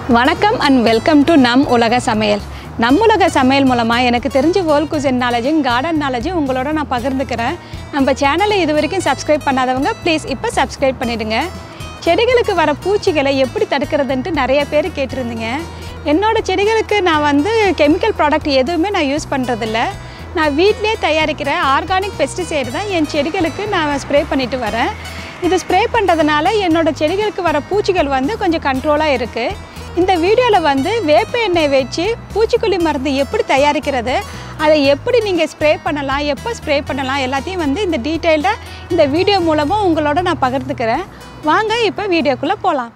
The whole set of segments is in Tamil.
வணக்கம் அண்ட் வெல்கம் டு நம் உலக சமையல் நம் உலக சமையல் மூலமாக எனக்கு தெரிஞ்ச வேர்ல்ட் குசின் நாலேஜும் கார்டன் நாலேஜும் உங்களோட நான் பகிர்ந்துக்கிறேன் நம்ம சேனலை இது வரைக்கும் சப்ஸ்கிரைப் பண்ணாதவங்க ப்ளீஸ் இப்போ சப்ஸ்கிரைப் பண்ணிடுங்க செடிகளுக்கு வர பூச்சிகளை எப்படி தடுக்கிறதுன்ட்டு நிறைய பேர் கேட்டிருந்தீங்க என்னோட செடிகளுக்கு நான் வந்து கெமிக்கல் ப்ராடக்ட் எதுவுமே நான் யூஸ் பண்ணுறதில்ல நான் வீட்டிலே தயாரிக்கிற ஆர்கானிக் பெஸ்டிசைடு தான் என் செடிகளுக்கு நான் ஸ்ப்ரே பண்ணிட்டு வரேன் இது ஸ்ப்ரே பண்ணுறதுனால என்னோட செடிகளுக்கு வர பூச்சிகள் வந்து கொஞ்சம் கண்ட்ரோலாக இருக்குது இந்த வீடியோவில் வந்து வேப்ப எண்ணெய் வச்சு பூச்சிக்கொல்லி மருந்து எப்படி தயாரிக்கிறது அதை எப்படி நீங்கள் ஸ்ப்ரே பண்ணலாம் எப்போ ஸ்ப்ரே பண்ணலாம் எல்லாத்தையும் வந்து இந்த டீட்டெயில்டாக இந்த வீடியோ மூலமாக உங்களோட நான் பகிர்ந்துக்கிறேன் வாங்க இப்போ வீடியோக்குள்ளே போகலாம்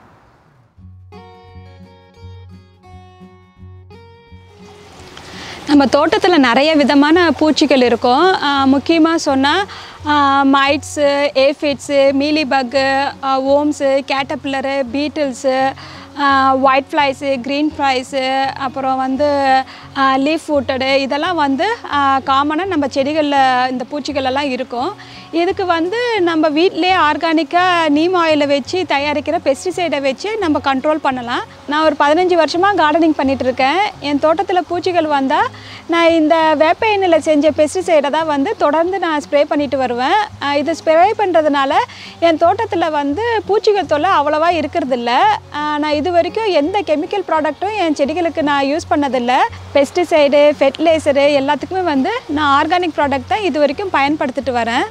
நம்ம தோட்டத்தில் நிறைய விதமான பூச்சிகள் இருக்கும் முக்கியமாக சொன்னால் mites aphids mealybug worms caterpillar beetles white flies green flies அப்புறம் வந்து லீஃப் ஃபூட்டடு இதெல்லாம் வந்து காமனாக நம்ம செடிகளில் இந்த பூச்சிகள் எல்லாம் இருக்கும் இதுக்கு வந்து நம்ம வீட்டிலே ஆர்கானிக்காக நீம் ஆயிலை வச்சு தயாரிக்கிற பெஸ்டிசைடை வச்சு நம்ம கண்ட்ரோல் பண்ணலாம் நான் ஒரு பதினஞ்சு வருஷமாக கார்டனிங் பண்ணிகிட்டு இருக்கேன் என் தோட்டத்தில் பூச்சிகள் வந்தால் நான் இந்த வேப்ப எண்ணெயில் செஞ்ச பெஸ்டிசைடை தான் வந்து தொடர்ந்து நான் ஸ்ப்ரே பண்ணிட்டு வருவேன் அஹ் இது ஸ்ப்ரே பண்ணுறதுனால என் தோட்டத்தில் வந்து பூச்சிகள் தொல்லை அவ்வளோவா இருக்கிறதில்ல அஹ் நான் இது வரைக்கும் எந்த கெமிக்கல் ப்ராடக்ட்டும் என் செடிகளுக்கு நான் யூஸ் பண்ணதில்லை பெஸ்டிசைடு ஃபெர்டிலைசரு எல்லாத்துக்குமே வந்து நான் ஆர்கானிக் ப்ராடக்ட் தான் இது வரைக்கும் பயன்படுத்திட்டு வரேன்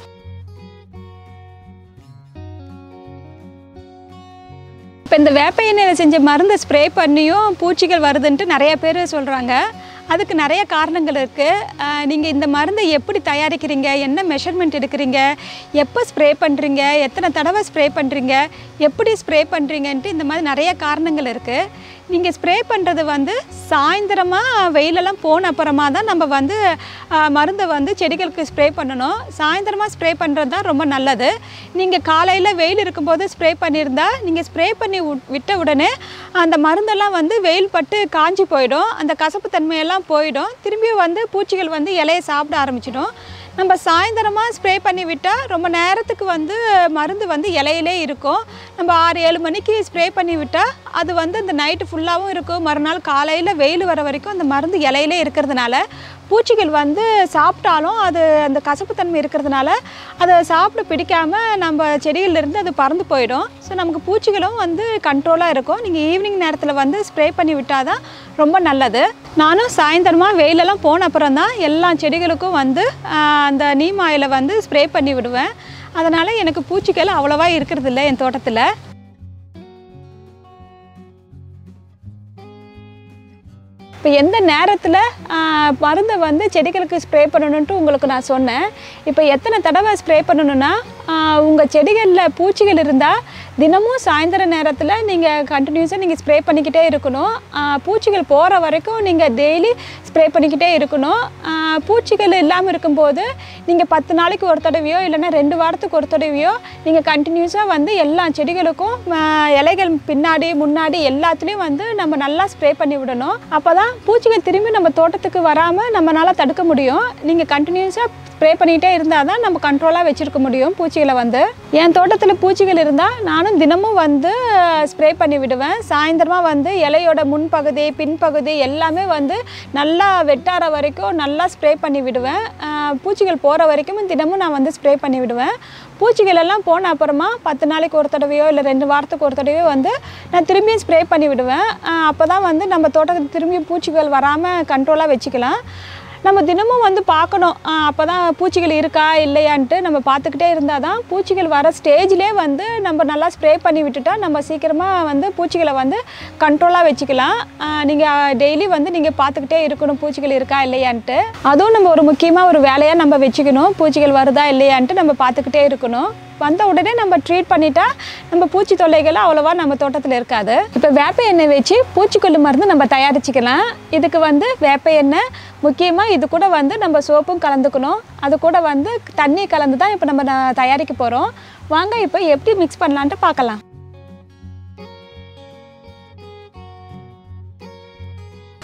இப்போ இந்த வேப்ப எண்ணெயில் செஞ்ச மருந்தை ஸ்ப்ரே பண்ணியும் பூச்சிகள் வருதுன்ட்டு நிறைய பேர் சொல்கிறாங்க அதுக்கு நிறைய காரணங்கள் இருக்குது நீங்கள் இந்த மருந்தை எப்படி தயாரிக்கிறீங்க என்ன மெஷர்மெண்ட் எடுக்கிறீங்க எப்போ ஸ்ப்ரே பண்ணுறீங்க எத்தனை தடவை ஸ்ப்ரே பண்ணுறீங்க எப்படி ஸ்ப்ரே பண்ணுறீங்கன்ட்டு இந்த மாதிரி நிறைய காரணங்கள் இருக்குது நீங்கள் ஸ்ப்ரே பண்ணுறது வந்து சாயந்தரமாக வெயிலெல்லாம் போன அப்புறமா தான் நம்ம வந்து ஆஹ், மருந்தை வந்து செடிகளுக்கு ஸ்ப்ரே பண்ணணும் சாயந்தரமாக ஸ்ப்ரே பண்ணுறது தான் ரொம்ப நல்லது நீங்கள் காலையில் வெயில் இருக்கும்போது ஸ்ப்ரே பண்ணியிருந்தா நீங்கள் ஸ்ப்ரே பண்ணி விட்- விட்ட உடனே அந்த மருந்தெல்லாம் வந்து வெயில் பட்டு காஞ்சி போயிடும் அந்த கசப்பு தன்மையெல்லாம் போயிடும் திரும்பி வந்து பூச்சிகள் வந்து இலையை சாப்பிட ஆரம்பிச்சிடும் நம்ம சாயந்தரமாக ஸ்ப்ரே பண்ணி விட்டால் ரொம்ப நேரத்துக்கு வந்து மருந்து வந்து இலையிலே இருக்கும் நம்ம ஆறு ஏழு மணிக்கு ஸ்ப்ரே பண்ணி விட்டால் அது வந்து அந்த நைட்டு ஃபுல்லாகவும் இருக்கும் மறுநாள் காலையில் வெயில் வர வரைக்கும் அந்த மருந்து இலையிலே இருக்கிறதுனால பூச்சிகள் வந்து சாப்பிட்டாலும் அது அந்த கசப்புத்தன்மை இருக்கிறதுனால அதை சாப்பிட பிடிக்காம நம்ம செடியிலிருந்து அது பறந்து போயிடும் ஸோ நமக்கு பூச்சிகளும் வந்து கண்ட்ரோலாக இருக்கும் நீங்கள் ஈவினிங் நேரத்தில் வந்து ஸ்ப்ரே பண்ணி விட்டால் தான் ரொம்ப நல்லது நானும் சாயந்தரமாக வெயிலெல்லாம் போன அப்புறம் தான் எல்லா செடிகளுக்கும் வந்து ஆஹ், அந்த நீம் ஆயிலை வந்து ஸ்ப்ரே பண்ணி விடுவேன் அதனால் எனக்கு பூச்சிகள் அவ்வளோவா இருக்கிறதில்ல என் தோட்டத்தில் இப்போ எந்த நேரத்தில் மருந்தை வந்து செடிகளுக்கு ஸ்ப்ரே பண்ணணுன்ட்டு உங்களுக்கு நான் சொன்னேன் இப்போ எத்தனை தடவை ஸ்ப்ரே பண்ணணும்னா உங்கள் செடிகளில் பூச்சிகள் இருந்தால் தினமும் சாயந்தர நேரத்தில் நீங்கள் கண்டினியூஸாக நீங்கள் ஸ்ப்ரே பண்ணிக்கிட்டே இருக்கணும் ஆஹ் பூச்சிகள் போகிற வரைக்கும் நீங்கள் டெய்லி ஸ்ப்ரே பண்ணிக்கிட்டே இருக்கணும் ஆஹ் பூச்சிகள் இல்லாமல் இருக்கும்போது நீங்கள் பத்து நாளைக்கு ஒரு தடவையோ இல்லைன்னா ரெண்டு வாரத்துக்கு ஒரு தடவையோ நீங்கள் கண்டினியூஸாக வந்து எல்லா செடிகளுக்கும் ஆஹ் இலைகள் பின்னாடி முன்னாடி எல்லாத்துலேயும் வந்து நம்ம நல்லா ஸ்ப்ரே பண்ணி விடணும் அப்போ தான் பூச்சிகள் திரும்பி நம்ம தோட்டத்துக்கு வராமல் நம்மளால் தடுக்க முடியும் நீங்கள் கண்டினியூஸாக ஸ்ப்ரே பண்ணிகிட்டே இருந்தால் தான் நம்ம கண்ட்ரோலாக வச்சுருக்க முடியும் பூச்சிகளை வந்து என் தோட்டத்தில் பூச்சிகள் இருந்தால் நானும் தினமும் வந்து ஸ்ப்ரே பண்ணி விடுவேன் சாயந்தரமாக வந்து இலையோட முன்பகுதி பின்பகுதி எல்லாமே வந்து நல்லா வெட்டார வரைக்கும் நல்லா ஸ்ப்ரே பண்ணி விடுவேன் ஆஹ் பூச்சிகள் போகிற வரைக்கும் தினமும் நான் வந்து ஸ்ப்ரே பண்ணி விடுவேன் பூச்சிகள் எல்லாம் போன அப்புறமா பத்து நாளைக்கு ஒரு தடவையோ இல்லை ரெண்டு வாரத்துக்கு ஒரு தடவையோ வந்து நான் திரும்பியும் ஸ்ப்ரே பண்ணி விடுவேன் அப்போ தான் வந்து நம்ம தோட்டத்துக்கு திரும்பி பூச்சிகள் வராமல் கண்ட்ரோலாக வச்சுக்கலாம் நம்ம தினமும் வந்து பார்க்கணும் அப்போ தான் பூச்சிகள் இருக்கா இல்லையான்ட்டு நம்ம பார்த்துக்கிட்டே இருந்தால் தான் பூச்சிகள் வர ஸ்டேஜ்லேயே வந்து நம்ம நல்லா ஸ்ப்ரே பண்ணி விட்டுட்டா நம்ம சீக்கிரமாக வந்து பூச்சிகளை வந்து கண்ட்ரோலாக வச்சுக்கலாம் நீங்கள் டெய்லி வந்து நீங்கள் பார்த்துக்கிட்டே இருக்கணும் பூச்சிகள் இருக்கா இல்லையான்ட்டு அதுவும் நம்ம ஒரு முக்கியமாக ஒரு வேலையாக நம்ம வச்சுக்கணும் பூச்சிகள் வருதா இல்லையான்ட்டு நம்ம பார்த்துக்கிட்டே இருக்கணும் வந்த உடனே நம்ம ட்ரீட் பண்ணிட்டா நம்ம பூச்சி தொல்லைகள் அவ்வளோவா நம்ம தோட்டத்தில் இருக்காது இப்போ வேப்ப எண்ணெய் வச்சு பூச்சிக்கொல்லி மருந்து நம்ம தயாரிச்சுக்கலாம் இதுக்கு வந்து வேப்ப எண்ணெய் முக்கியமாக இது கூட வந்து நம்ம சோப்பும் கலந்துக்கணும் அது கூட வந்து தண்ணி கலந்து தான் இப்போ நம்ம ந- தயாரிக்க போகிறோம் வாங்க இப்போ எப்படி மிக்ஸ் பண்ணலான்ட்டு பார்க்கலாம்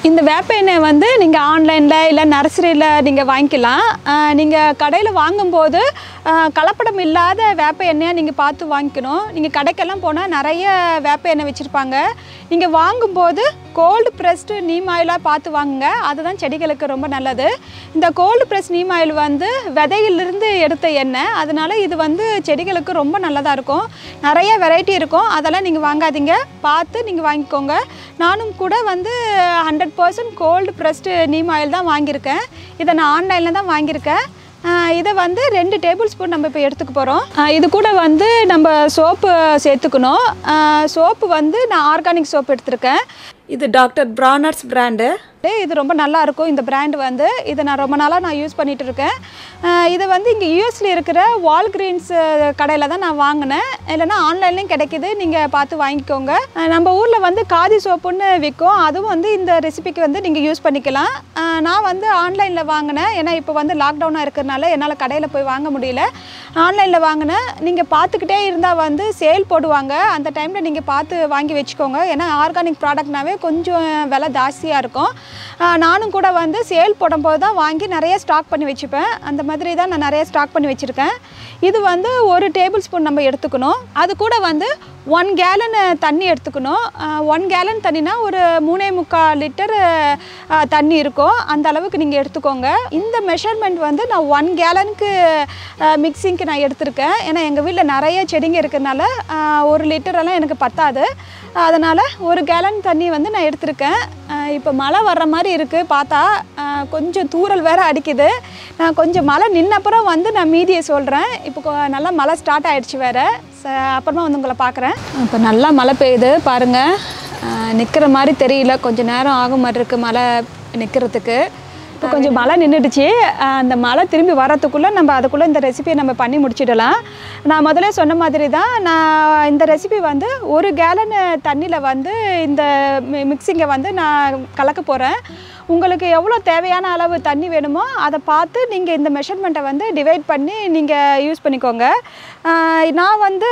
இந்த வேப்ப எண்ணெய் வந்து நீங்கள் ஆன்லைனில் இல்லை நர்சரியில் நீங்கள் வாங்கிக்கலாம் நீங்கள் கடையில் வாங்கும்போது ஆஹ், கலப்படம் இல்லாத வேப்ப எண்ணெயை நீங்கள் பார்த்து வாங்கிக்கணும் நீங்கள் கடைக்கெல்லாம் போனால் நிறைய வேப்ப எண்ணெய் வச்சுருப்பாங்க நீங்கள் வாங்கும்போது கோல்டு ப்ரெஸ்டு நீம் ஆயிலாக பார்த்து வாங்குங்க அதுதான் செடிகளுக்கு ரொம்ப நல்லது இந்த கோல்டு ப்ரெஸ் நீம் ஆயில் வந்து விதையிலிருந்து எடுத்த எண்ணெய் அதனால இது வந்து செடிகளுக்கு ரொம்ப நல்லதாக இருக்கும் நிறைய வெரைட்டி இருக்கும் அதெல்லாம் நீங்கள் வாங்காதீங்க பார்த்து நீங்கள் வாங்கிக்கோங்க நானும் கூட வந்து hundred percent cold pressed neem oil தான் வாங்கியிருக்கேன் இதை நான் ஆன்லைனில் தான் வாங்கியிருக்கேன் ஆஹ் இதை வந்து ரெண்டு டேபிள் ஸ்பூன் நம்ம இப்போ எடுத்துக்க போகிறோம் இது கூட வந்து நம்ம சோப்பு சேர்த்துக்கணும் சோப்பு வந்து நான் ஆர்கானிக் சோப் எடுத்திருக்கேன் இது டாக்டர் பிரானர்ஸ் பிராண்டு இது ரொம்ப நல்லா இருக்கும் இந்த பிராண்ட் வந்து இதை நான் ரொம்ப நாளாக நான் யூஸ் பண்ணிட்டு இருக்கேன் ஆஹ் இது வந்து இங்கே யூஎஸ்ல இருக்கிற வால்கிரீன்ஸ் கடையில் தான் நான் வாங்கினேன் இல்லைன்னா ஆன்லைன்லேயும் கிடைக்குது நீங்கள் பார்த்து வாங்கிக்கோங்க ஆஹ் நம்ம ஊரில் வந்து காதி சோப்புன்னு விற்கும் அதுவும் வந்து இந்த ரெசிபிக்கு வந்து நீங்கள் யூஸ் பண்ணிக்கலாம் ஆஹ் நான் வந்து ஆன்லைனில் வாங்கினேன் ஏன்னா இப்போ வந்து லாக்டவுனாக இருக்கிறனால என்னால் கடையில் போய் வாங்க முடியல ஆன்லைனில் வாங்கினேன் நீங்கள் பார்த்துக்கிட்டே இருந்தால் வந்து சேல் போடுவாங்க அந்த டைமில் நீங்கள் பார்த்து வாங்கி வச்சுக்கோங்க ஏன்னா ஆர்கானிக் ப்ராடக்ட்னாவே கொஞ்சம் விலை ஜாஸ்தியாக இருக்கும் ஆஹ் நானும் கூட வந்து சேல் போடும்போது தான் வாங்கி நிறைய ஸ்டாக் பண்ணி வச்சுப்பேன் அந்த மாதிரி தான் நான் நிறைய ஸ்டாக் பண்ணி வச்சுருக்கேன் இது வந்து ஒரு டேபிள் ஸ்பூன் நம்ம எடுத்துக்கணும் அது கூட வந்து ஒன் கேலன் தண்ணி எடுத்துக்கணும் ஒன் கேலன் தண்ணினா ஒரு மூணே முக்கால் லிட்டர் தண்ணி இருக்கும் அந்த அளவுக்கு நீங்கள் எடுத்துக்கோங்க இந்த மெஷர்மெண்ட் வந்து நான் ஒன் கேலனுக்கு மிக்சிங்க்கு நான் எடுத்திருக்கேன் ஏன்னா எங்கள் வீட்டில் நிறைய செடிங்க இருக்கிறனால ஆஹ், ஒரு லிட்டரெல்லாம் எனக்கு பத்தாது அதனால் ஒரு கேலன் தண்ணி வந்து நான் எடுத்திருக்கேன் ஆஹ், இப்போ மழை வர்ற மாதிரி இருக்குது பார்த்தா ஆஹ், கொஞ்சம் தூறல் வேற அடிக்குது நான் கொஞ்சம் மழை நின்னப்புறம் வந்து நான் மீதியை சொல்கிறேன் இப்போ கொ- நல்லா மழை ஸ்டார்ட் ஆயிடுச்சு வேறு அப்புறமா வந்து உங்களை பார்க்குறேன் இப்போ நல்லா மழை பெய்யுது பாருங்கள் நிற்கிற மாதிரி தெரியல கொஞ்சம் நேரம் ஆகும் மாதிரி இருக்குது மழை நிற்கிறதுக்கு இப்போ கொஞ்சம் மழை நின்றுடுச்சு அந்த மழை திரும்பி வரத்துக்குள்ளே நம்ம அதுக்குள்ளே இந்த ரெசிபியை நம்ம பண்ணி முடிச்சிடலாம் நான் முதல்ல சொன்ன மாதிரி தான் நான் இந்த ரெசிபி வந்து ஒரு கேலன் தண்ணியில் வந்து இந்த மிக்சிங்கை வந்து நான் கலக்க போகிறேன் உங்களுக்கு எவ்வளோ தேவையான அளவு தண்ணி வேணுமோ அதை பார்த்து நீங்கள் இந்த மெஷர்மெண்ட்டை வந்து டிவைட் பண்ணி நீங்கள் யூஸ் பண்ணிக்கோங்க ஆஹ் நான் வந்து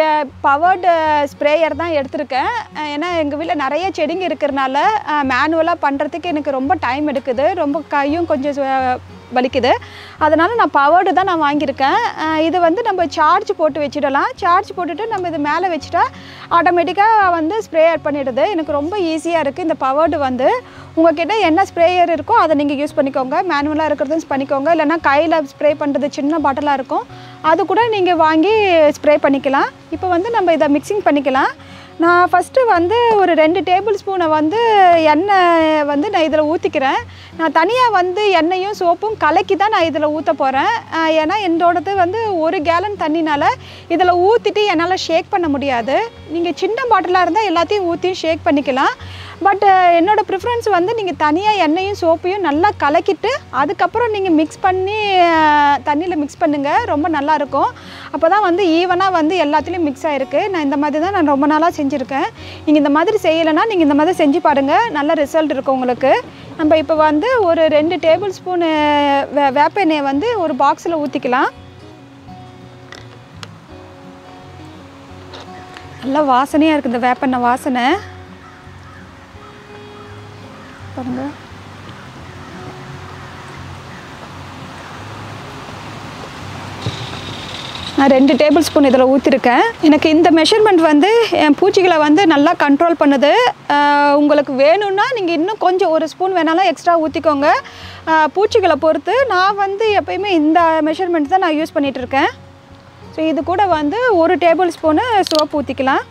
பவர்டு ஸ்ப்ரேயர் தான் எடுத்திருக்கேன் அஹ் ஏன்னா எங்கள் வீட்டில் நிறைய செடிங்க இருக்கிறனால மேனுவலாக பண்ணுறதுக்கு எனக்கு ரொம்ப டைம் எடுக்குது ரொம்ப கையும் கொஞ்சம் சு- வலிக்குது அதனால் நான் பவர்டு தான் நான் வாங்கியிருக்கேன் அஹ் இது வந்து நம்ம சார்ஜ் போட்டு வச்சிடலாம் சார்ஜ் போட்டுட்டு நம்ம இது மேலே வச்சுட்டா ஆட்டோமேட்டிக்காக வந்து ஸ்ப்ரேயர் பண்ணிடுது எனக்கு ரொம்ப ஈஸியாக இருக்குது இந்த பவர்டு வந்து உங்ககிட்ட என்ன ஸ்ப்ரேயர் இருக்கோ அதை நீங்கள் யூஸ் பண்ணிக்கோங்க மேனுவலாக இருக்கிறதும் பண்ணிக்கோங்க இல்லைன்னா கையில் ஸ்ப்ரே பண்ணுறது சின்ன பாட்டிலாக இருக்கும் அது கூட நீங்கள் வாங்கி ஸ்ப்ரே பண்ணிக்கலாம் இப்போ வந்து நம்ம இதை மிக்சிங் பண்ணிக்கலாம் நான் ஃபஸ்ட்டு வந்து ஒரு ரெண்டு டேபிள் ஸ்பூனை வந்து எண்ணெய் வந்து நான் இதில் ஊற்றிக்கிறேன் நான் தனியாக வந்து எண்ணெயும் சோப்பும் கலக்கி தான் நான் இதில் ஊற்ற போகிறேன் ஏன்னா என்னோடது வந்து ஒரு கேலன் தண்ணினால இதில் ஊற்றிட்டு என்னால் ஷேக் பண்ண முடியாது நீங்கள் சின்ன பாட்டிலாக இருந்தால் எல்லாத்தையும் ஊற்றி ஷேக் பண்ணிக்கலாம் பட் என்னோடய ப்ரிஃபரன்ஸ் வந்து நீங்கள் தனியாக எண்ணெயும் சோப்பையும் நல்லா கலக்கிட்டு அதுக்கப்புறம் நீங்கள் மிக்ஸ் பண்ணி தண்ணியில் மிக்ஸ் பண்ணுங்கள் ரொம்ப நல்லாயிருக்கும் அப்போ தான் வந்து ஈவனாக வந்து எல்லாத்துலேயும் மிக்ஸ் ஆகிருக்கு நான் இந்த மாதிரி தான் நான் ரொம்ப நாளாக செஞ்சுருக்கேன் நீங்கள் இந்த மாதிரி செய்யலைன்னா நீங்கள் இந்த மாதிரி செஞ்சு பாருங்கள் நல்ல ரிசல்ட் இருக்கும் உங்களுக்கு நம்ம இப்போ வந்து ஒரு ரெண்டு டேபிள் ஸ்பூனு வே வேப்ப எண்ணெயை வந்து ஒரு பாக்ஸில் ஊற்றிக்கலாம் நல்லா வாசனையாக இருக்குது இந்த வேப்பெண்ணெய் வாசனை பாருங்க நான் ரெண்டு டேபிள் ஸ்பூன் இதில் ஊற்றிருக்கேன் எனக்கு இந்த மெஷர்மெண்ட் வந்து என் பூச்சிகளை வந்து நல்லா கண்ட்ரோல் பண்ணுது ஆஹ் உங்களுக்கு வேணும்னா நீங்கள் இன்னும் கொஞ்சம் ஒரு ஸ்பூன் வேணாலும் எக்ஸ்ட்ரா ஊற்றிக்கோங்க ஆஹ் பூச்சிகளை பொறுத்து நான் வந்து எப்பயுமே இந்த மெஷர்மெண்ட் தான் நான் யூஸ் பண்ணிகிட்டு இருக்கேன் ஸோ இது கூட வந்து ஒரு டேபிள் ஸ்பூனு சோப்பு ஊற்றிக்கலாம்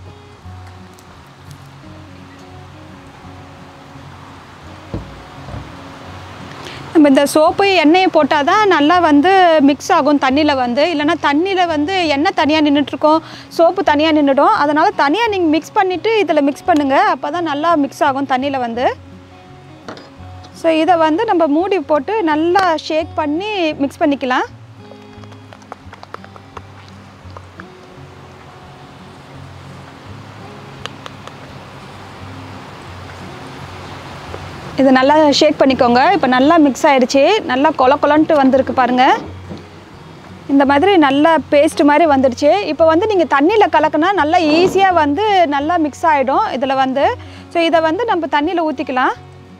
நம்ம இந்த சோப்பு எண்ணெயை போட்டால் தான் நல்லா வந்து மிக்ஸ் ஆகும் தண்ணியில் வந்து இல்லைன்னா தண்ணியில் வந்து எண்ணெய் தனியாக நின்றுட்டுருக்கோம் சோப்பு தனியாக நின்றுடும் அதனால் தனியாக நீங்கள் மிக்ஸ் பண்ணிவிட்டு இதில் மிக்ஸ் பண்ணுங்கள் அப்போ தான் நல்லா மிக்ஸ் ஆகும் தண்ணியில் வந்து ஸோ இதை வந்து நம்ம மூடி போட்டு நல்லா ஷேக் பண்ணி மிக்ஸ் பண்ணிக்கலாம் இது நல்லா ஷேக் பண்ணிக்கோங்க இப்போ நல்லா மிக்ஸ் ஆயிடுச்சு நல்லா கொல கொலன்ட்டு வந்திருக்கு பாருங்கள் இந்த மாதிரி நல்லா பேஸ்ட் மாதிரி வந்துடுச்சு இப்போ வந்து நீங்கள் தண்ணியில் கலக்குனா நல்லா ஈஸியாக வந்து நல்லா மிக்ஸ் ஆகிடும் இதில் வந்து ஸோ இதை வந்து நம்ம தண்ணியில் ஊற்றிக்கலாம்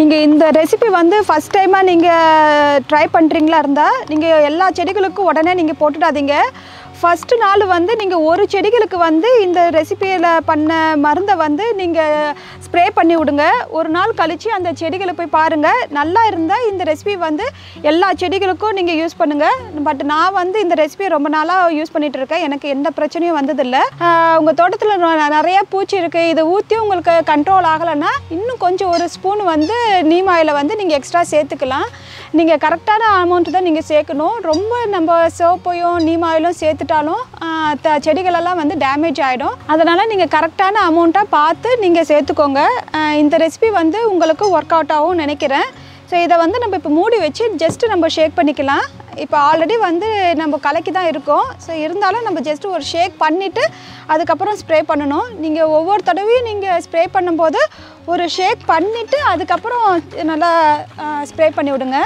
நீங்கள் இந்த ரெசிபி வந்து ஃபஸ்ட் டைமாக நீங்கள் ட்ரை பண்ணுறீங்களா இருந்தால் நீங்கள் எல்லா செடிகளுக்கும் உடனே நீங்கள் போட்டுடாதீங்க ஃபஸ்ட்டு நாள் வந்து நீங்கள் ஒரு செடிகளுக்கு வந்து இந்த ரெசிபியில் பண்ண மருந்தை வந்து நீங்கள் ஸ்ப்ரே பண்ணி விடுங்க ஒரு நாள் கழித்து அந்த செடிகளை போய் பாருங்கள் நல்லா இருந்தால் இந்த ரெசிபி வந்து எல்லா செடிகளுக்கும் நீங்கள் யூஸ் பண்ணுங்கள் பட் நான் வந்து இந்த ரெசிபியை ரொம்ப நாளாக யூஸ் பண்ணிட்டு இருக்கேன் எனக்கு எந்த பிரச்சனையும் வந்ததில்லை உங்கள் தோட்டத்தில் நிறைய பூச்சி இருக்குது இதை ஊற்றி உங்களுக்கு கண்ட்ரோல் ஆகலைன்னா இன்னும் கொஞ்சம் ஒரு ஸ்பூன் வந்து நீம் ஆயிலை வந்து நீங்கள் எக்ஸ்ட்ரா சேர்த்துக்கலாம் நீங்கள் கரெக்டான அமௌண்ட்டு தான் நீங்கள் சேர்க்கணும் ரொம்ப நம்ம சோப்பையும் நீம் ஆயிலும் சேர்த்துட்டாலும் ஆஹ், த- செடிகளெல்லாம் வந்து டேமேஜ் ஆகிடும் அதனால் நீங்கள் கரெக்டான அமௌண்ட்டாக பார்த்து நீங்கள் சேர்த்துக்கோங்க ஆஹ், இந்த ரெசிபி வந்து உங்களுக்கு ஒர்க் அவுட் ஆகும் நினைக்கிறேன் ஸோ இதை வந்து நம்ம இப்போ மூடி வச்சு ஜஸ்ட்டு நம்ம ஷேக் பண்ணிக்கலாம் இப்போ ஆல்ரெடி வந்து நம்ம கலக்கி தான் இருக்கோம் ஸோ இருந்தாலும் நம்ம ஜஸ்ட் ஒரு ஷேக் பண்ணிவிட்டு அதுக்கப்புறம் ஸ்ப்ரே பண்ணணும் நீங்கள் ஒவ்வொரு தடவையும் நீங்கள் ஸ்ப்ரே பண்ணும்போது ஒரு ஷேக் பண்ணிவிட்டு அதுக்கப்புறம் நல்லா ஸ்ப்ரே பண்ணி விடுங்க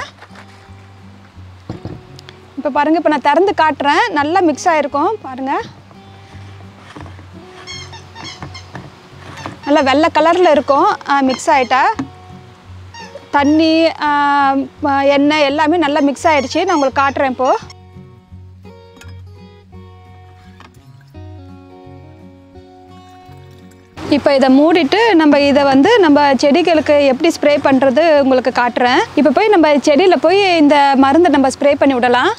இப்போ பாருங்கள் இப்போ நான் திறந்து காட்டுறேன் நல்லா மிக்ஸ் ஆகிருக்கும் பாருங்கள் நல்லா வெள்ளை கலரில் இருக்கும் மிக்ஸ் ஆகிட்டா தண்ணி ஆ, ம- எண்ணெய் எல்லாமே நல்லா மிக்ஸ் ஆயிடுச்சு நான் உங்களுக்கு காட்டுறேன் இப்போது இப்போ இதை மூடிட்டு நம்ம இதை வந்து நம்ம செடிகளுக்கு எப்படி ஸ்ப்ரே பண்ணுறது உங்களுக்கு காட்டுறேன் இப்போ போய் நம்ம செடியில் போய் இந்த மருந்தை நம்ம ஸ்ப்ரே பண்ணி விடலாம்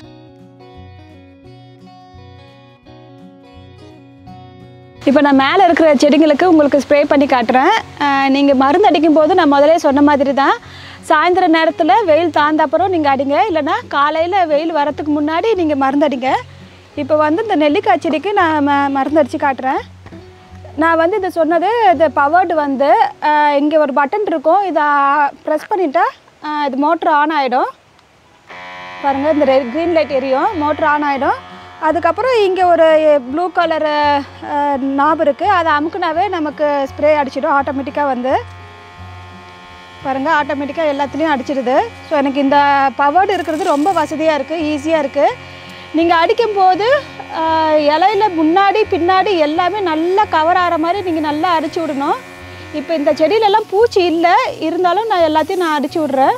இப்போ நான் மேலே இருக்கிற செடிங்களுக்கு உங்களுக்கு ஸ்ப்ரே பண்ணி காட்டுறேன் நீங்கள் மருந்து அடிக்கும் போது நான் முதலே சொன்ன மாதிரி தான் சாயந்தர நேரத்தில் வெயில் தாழ்ந்த அப்புறம் நீங்கள் அடிங்க இல்லைன்னா காலையில் வெயில் வரத்துக்கு முன்னாடி நீங்கள் மருந்து அடிங்க இப்போ வந்து இந்த நெல்லிக்காய் செடிக்கு நான் ம மருந்து அடித்து காட்டுறேன் நான் வந்து இதை சொன்னது இது பவர்டு வந்து இங்கே ஒரு பட்டன் இருக்கும் இதை ப்ரெஸ் பண்ணிட்டா ஆஹ் இது மோட்ரு ஆன் ஆகிடும் பாருங்கள் இந்த ரெட் க்ரீன் லைட் எரியும் மோட்ரு ஆன் ஆகிடும் அதுக்கப்புறம் இங்கே ஒரு ப்ளூ கலர் நாப் இருக்குது அதை அமுக்குனாவே நமக்கு ஸ்ப்ரே அடிச்சிடும் ஆட்டோமேட்டிக்காக வந்து பாருங்கள் ஆட்டோமேட்டிக்காக எல்லாத்துலேயும் அடிச்சிடுது ஸோ எனக்கு இந்த பவர்டு இருக்கிறது ரொம்ப வசதியாக இருக்குது ஈஸியாக இருக்குது நீங்கள் அடிக்கும்போது ஆஹ், இலையில முன்னாடி பின்னாடி எல்லாமே நல்லா கவர் ஆகிற மாதிரி நீங்கள் நல்லா அடிச்சு விடணும் இப்போ இந்த செடியிலெல்லாம் பூச்சி இல்லை இருந்தாலும் நான் எல்லாத்தையும் நான் அடிச்சு விட்றேன்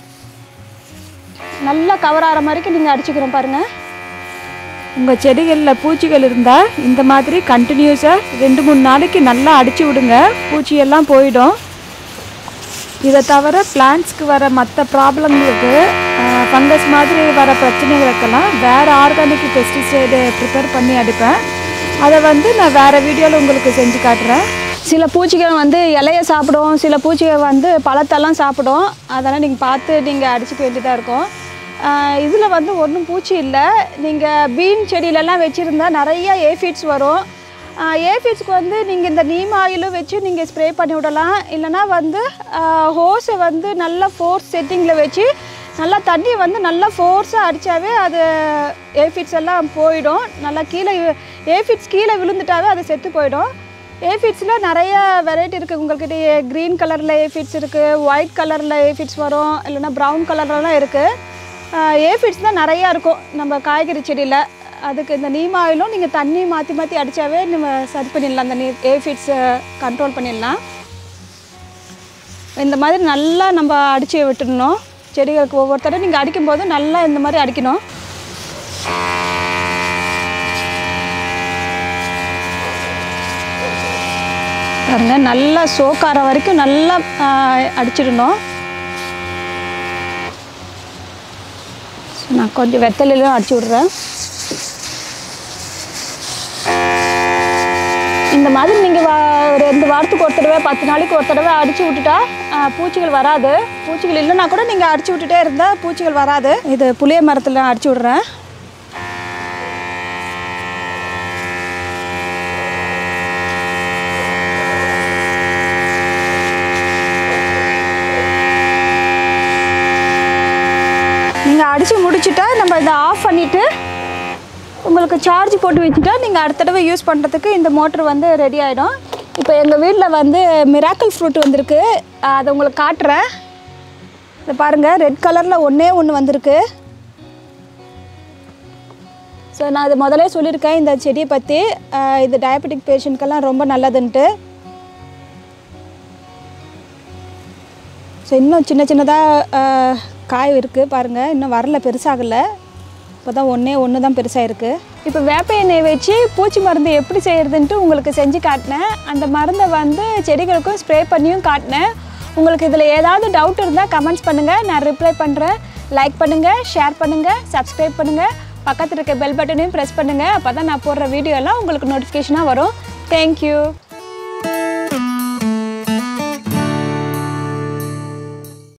நல்லா கவர் ஆகிற மாதிரிக்கு நீங்கள் அடிச்சுக்கிறோம் பாருங்கள் உங்கள் செடிகளில் பூச்சிகள் இருந்தால் இந்த மாதிரி கண்டினியூஸாக ரெண்டு மூணு நாளைக்கு நல்லா அடிச்சு விடுங்க பூச்சியெல்லாம் போயிடும் இதை தவிர பிளான்ட்ஸ்க்கு வர மற்ற ப்ராப்ளங்களுக்கு ஃபங்கஸ் மாதிரி வர பிரச்சனைகளுக்கெல்லாம் வேறு ஆர்கானிக் பெஸ்டிசைடு ப்ரிப்பேர் பண்ணி அடிப்பேன் அதை வந்து நான் வேறு வீடியோவில் உங்களுக்கு செஞ்சு காட்டுறேன் சில பூச்சிகள் வந்து இலைய சாப்பிடும் சில பூச்சிகள் வந்து பழத்தெல்லாம் சாப்பிடும் அதெல்லாம் நீங்கள் பார்த்து நீங்கள் அடிச்சுக்க வேண்டியதாக இருக்கும் இதில் வந்து ஒன்றும் பூச்சி இல்லை நீங்கள் பீன் செடியிலலாம் வச்சுருந்தா நிறைய ஏஃபிட்ஸ் வரும் ஏஃபிட்ஸ்க்கு வந்து நீங்கள் இந்த நீம் ஆயிலும் வச்சு நீங்கள் ஸ்ப்ரே பண்ணி விடலாம் இல்லைனா வந்து ஹோஸை வந்து நல்லா ஃபோர்ஸ் செட்டிங்கில் வச்சு நல்லா தண்ணி வந்து நல்லா ஃபோர்ஸாக அடித்தாவே அது ஏஃபிட்ஸ் எல்லாம் போயிடும் நல்லா கீழே ஏஃபிட்ஸ் கீழே விழுந்துட்டாவே அது செத்து போயிடும் ஏஃபிட்ஸில் நிறைய வெரைட்டி இருக்குது உங்கள்கிட்ட க்ரீன் கலரில் ஏஃபிட்ஸ் இருக்குது ஒயிட் கலரில் ஏஃபிட்ஸ் வரும் இல்லைன்னா ப்ரௌன் கலர்லலாம் இருக்குது ஏஃபிட்ஸ் தான் நிறையா இருக்கும் நம்ம காய்கறி செடியில் அதுக்கு இந்த நீம் ஆயிலும் நீங்கள் தண்ணி மாற்றி மாற்றி அடித்தாவே நம்ம சரி பண்ணிடலாம் அந்த நீ ஏஃபிட்ஸை கண்ட்ரோல் பண்ணிடலாம் இந்த மாதிரி நல்லா நம்ம அடித்து விட்டுடணும் செடிகளுக்கு ஒவ்வொரு தடவை நீங்கள் அடிக்கும்போது நல்லா இந்த மாதிரி அடிக்கணும் பாருங்க நல்லா சோக்கார வரைக்கும் நல்லா ஆஹ், அடிச்சிடணும் So, நான் கொஞ்சம் வெத்தலையிலும் அடிச்சு விட்றேன் இந்த மாதிரி நீங்கள் வா ரெண்டு வாரத்துக்கு ஒரு தடவை பத்து நாளைக்கு ஒரு தடவை அடிச்சு விட்டுட்டா ஆஹ், பூச்சிகள் வராது பூச்சிகள் இல்லைன்னா கூட நீங்கள் அடிச்சு விட்டுட்டே இருந்தால் பூச்சிகள் வராது இது புளிய மரத்தில் அடிச்சு விட்றேன் நீங்கள் அடித்து முடிச்சுட்டா நம்ம இதை ஆஃப் பண்ணிவிட்டு உங்களுக்கு சார்ஜ் போட்டு வச்சுட்டா நீங்கள் அடுத்த தடவை யூஸ் பண்ணுறதுக்கு இந்த மோட்ரு வந்து ரெடி ஆகிடும் இப்போ எங்கள் வீட்டில் வந்து மிராக்கிள் ஃப்ரூட் வந்திருக்கு அதை உங்களுக்கு காட்டுறேன் இதை பாருங்கள் ரெட் கலரில் ஒன்றே ஒன்று வந்திருக்கு ஸோ நான் அது முதலே சொல்லியிருக்கேன் இந்த செடியை பற்றி ஆஹ் இது டயபெட்டிக் பேஷண்ட்க்கெல்லாம் ரொம்ப நல்லதுன்ட்டு ஸோ இன்னும் சின்ன சின்னதாக காய் இருக்குது பாருங்கள் இன்னும் வரல பெருசாகலை இப்போ தான் ஒன்றே ஒன்று தான் பெருசாக இருக்குது இப்போ வேப்ப எண்ணெய் வச்சு பூச்சி மருந்து எப்படி செய்கிறதுன்ட்டு உங்களுக்கு செஞ்சு காட்டினேன் அந்த மருந்தை வந்து செடிகளுக்கும் ஸ்ப்ரே பண்ணியும் காட்டினேன் உங்களுக்கு இதில் ஏதாவது டவுட் இருந்தால் கமெண்ட்ஸ் பண்ணுங்கள் நான் ரிப்ளை பண்ணுறேன் லைக் பண்ணுங்கள் ஷேர் பண்ணுங்கள் சப்ஸ்கிரைப் பண்ணுங்கள் பக்கத்தில் இருக்க பெல் பட்டனையும் ப்ரெஸ் பண்ணுங்கள் அப்போ தான் நான் போடுற வீடியோலாம் உங்களுக்கு நோட்டிஃபிகேஷனாக வரும் தேங்க்யூ